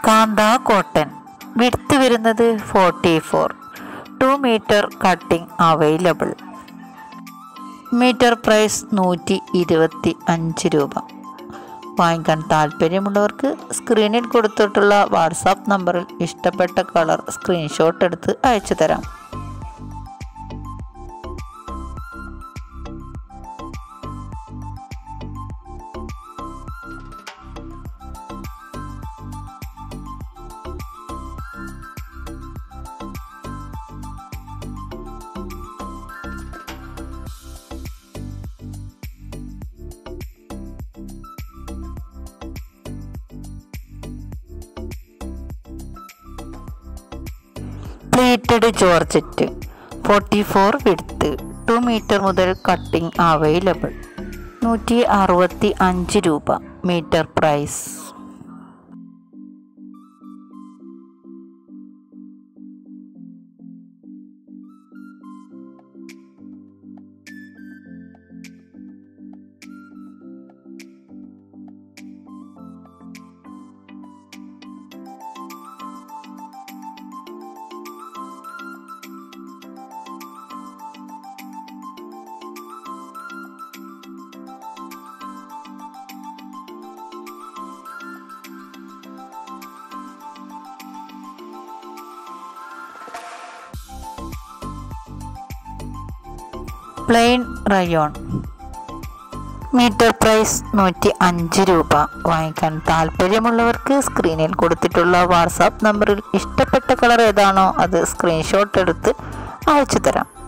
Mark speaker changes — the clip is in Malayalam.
Speaker 1: കാന്ത കോട്ടൺ വിടുത്ത് വരുന്നത് forty four two meter cutting available meter price നൂറ്റി ഇരുപത്തി അഞ്ച് രൂപ വാങ്ങിക്കാൻ താല്പര്യമുള്ളവർക്ക് സ്ക്രീനിൽ കൊടുത്തിട്ടുള്ള വാട്സാപ്പ് നമ്പറിൽ ഇഷ്ടപ്പെട്ട കളർ സ്ക്രീൻഷോട്ട് എടുത്ത് അയച്ചു തരാം pleated georgette forty four width two meter മുതൽ കട്ടിംഗ് അവൈലബിൾ നൂറ്റി അറുപത്തി അഞ്ച് രൂപ meter price plain rayon meter price നൂറ്റി അഞ്ച് രൂപ വാങ്ങിക്കാൻ താല്പര്യമുള്ളവർക്ക് സ്ക്രീനിൽ കൊടുത്തിട്ടുള്ള വാട്സാപ്പ് നമ്പറിൽ ഇഷ്ടപ്പെട്ട കളർ ഏതാണോ അത് സ്ക്രീൻഷോട്ട് എടുത്ത് അയച്ചു തരാം